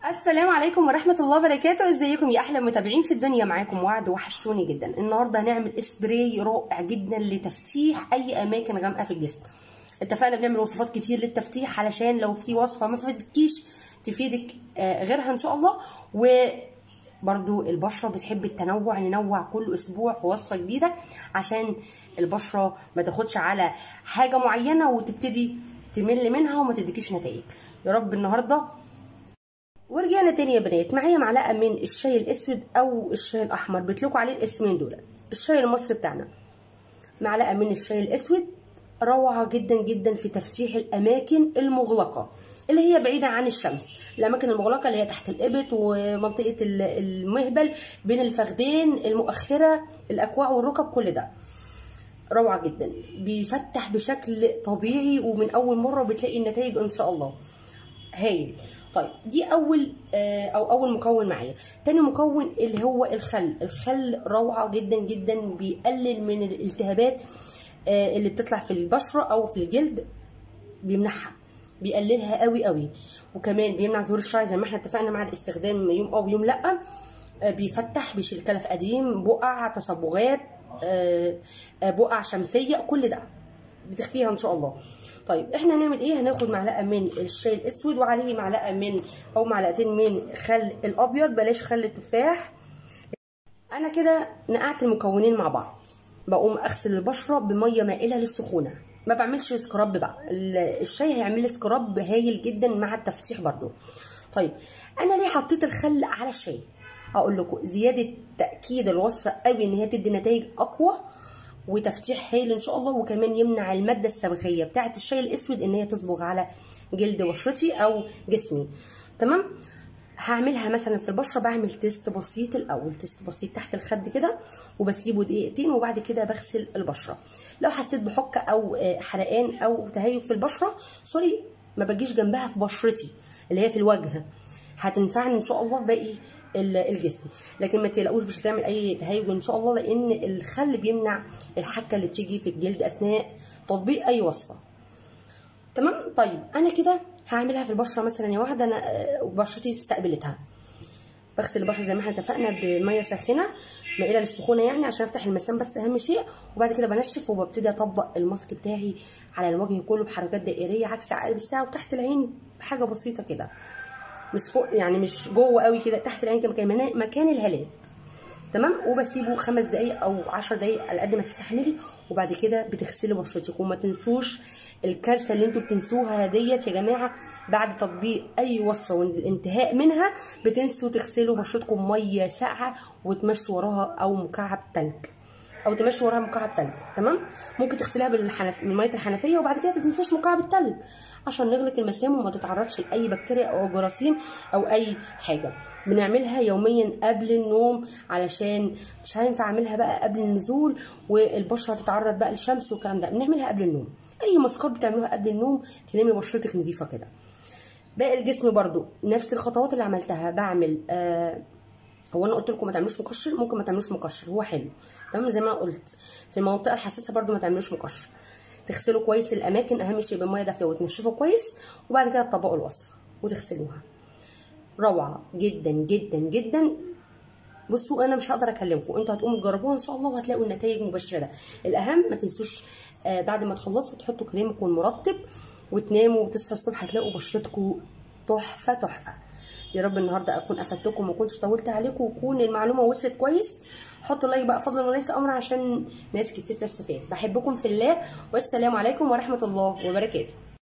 السلام عليكم ورحمة الله وبركاته ازيكم يا احلى متابعين في الدنيا معاكم وعد وحشتوني جدا النهاردة هنعمل اسبراي رائع جدا لتفتيح اي اماكن غامقة في الجسم اتفقنا بنعمل وصفات كتير للتفتيح علشان لو في وصفة ما فادتكيش تفيدك آه، غيرها ان شاء الله وبرضو البشرة بتحب التنوع ننوع كل اسبوع في وصفة جديدة عشان البشرة ما تاخدش على حاجة معينة وتبتدي تمل منها وما تديكيش نتائج يا رب النهارده ورجعنا تاني يا بنات معايا معلقه من الشاي الاسود او الشاي الاحمر بيطلقوا عليه الاسمين دول الشاي المصري بتاعنا معلقه من الشاي الاسود روعه جدا جدا في تفتيح الاماكن المغلقه اللي هي بعيده عن الشمس الاماكن المغلقه اللي هي تحت الابط ومنطقه ال- المهبل بين الفخدين المؤخره الاكواع والركب كل ده روعه جدا بيفتح بشكل طبيعي ومن اول مره بتلاقي النتائج ان شاء الله هايل طيب دي اول آه، او اول مكون معايا تاني مكون اللي هو الخل الخل روعه جدا جدا بيقلل من الالتهابات آه، اللي بتطلع في البشره او في الجلد بيمنعها بيقللها قوي قوي وكمان بيمنع ظهور الشعر زي ما احنا اتفقنا مع الاستخدام يوم اه ويوم لا آه، بيفتح بيشيل كلف قديم بقع تصبغات آه، آه، بقع شمسيه كل ده بتخفيها ان شاء الله طيب احنا هنعمل ايه هناخد معلقه من الشاي الاسود وعليه معلقه من او معلقتين من خل الابيض بلاش خل التفاح انا كده نقعت المكونين مع بعض بقوم اغسل البشره بميه مائله للسخونه ما بعملش سكراب بقى ال- الشاي هيعمل لي سكراب هايل جدا مع التفتيح برضو طيب انا ليه حطيت الخل على الشاي اقول لكم زياده تاكيد الوصفه قوي ان هي تدي نتائج اقوى وتفتيح هايل ان شاء الله وكمان يمنع الماده الصبغيه بتاعه الشاي الاسود ان هي تصبغ على جلد بشرتي او جسمي تمام هعملها مثلا في البشره بعمل تيست بسيط الاول تيست بسيط تحت الخد كده وبسيبه دقيقتين وبعد كده بغسل البشره لو حسيت بحكه او آه، حرقان او تهيج في البشره سوري ما بجيش جنبها في بشرتي اللي هي في الوجه هتنفعني ان شاء الله في باقي ال- الجسم لكن ما تقلقوش مش هتعمل اي تهيج ان شاء الله لان الخل بيمنع الحكه اللي بتيجي في الجلد اثناء تطبيق اي وصفه تمام طيب انا كده هعملها في البشره مثلا يا واحده انا آه، وبشرتي استقبلتها بغسل البشره زي ما احنا اتفقنا بميه ساخنه مائله للسخونه يعني عشان افتح المسام بس اهم شيء وبعد كده بنشف وببتدي اطبق الماسك بتاعي على الوجه كله بحركات دائريه عكس عقارب الساعه وتحت العين بحاجه بسيطه كده مش فوق يعني مش جوه قوي كده تحت العين كده مكان مكان الهالات تمام وبسيبه خمس دقايق او عشر دقايق على قد ما تستحملي وبعد كده بتغسلي بشرتك وما تنسوش الكارثه اللي انتوا بتنسوها ديت يا جماعه بعد تطبيق اي وصفه والانتهاء منها بتنسوا تغسلوا بشرتكم ميه ساقعه وتمشوا وراها او مكعب تلج او تمشي وراها مكعب تلج تمام ممكن تغسليها بالحنف... من ميه الحنفيه وبعد كده تنساش مكعب التلج عشان نغلق المسام وما تتعرضش لاي بكتيريا او جراثيم او اي حاجه بنعملها يوميا قبل النوم علشان مش هينفع اعملها بقى قبل النزول والبشره تتعرض بقى للشمس والكلام ده بنعملها قبل النوم اي ماسكات بتعملوها قبل النوم تنامي بشرتك نظيفه كده باقي الجسم برضو نفس الخطوات اللي عملتها بعمل آه هو انا قلت لكم ما تعملوش مقشر ممكن ما تعملوش مقشر هو حلو تمام زي ما أنا قلت في المنطقه الحساسه برضو ما تعملوش مقشر تغسلوا كويس الاماكن اهم شيء بميه دافيه وتنشفوا كويس وبعد كده تطبقوا الوصفه وتغسلوها روعه جدا جدا جدا بصوا انا مش هقدر اكلمكم انتوا هتقوموا تجربوها ان شاء الله وهتلاقوا النتائج مبشره الاهم ما تنسوش آه بعد ما تخلصوا تحطوا كريمكم المرطب وتناموا وتصحوا الصبح هتلاقوا بشرتكم تحفه تحفه يا رب النهارده اكون افدتكم وما اكونش طولت عليكم ويكون المعلومه وصلت كويس حطوا لايك بقى فضلا وليس امرا عشان ناس كتير تستفاد بحبكم في الله والسلام عليكم ورحمه الله وبركاته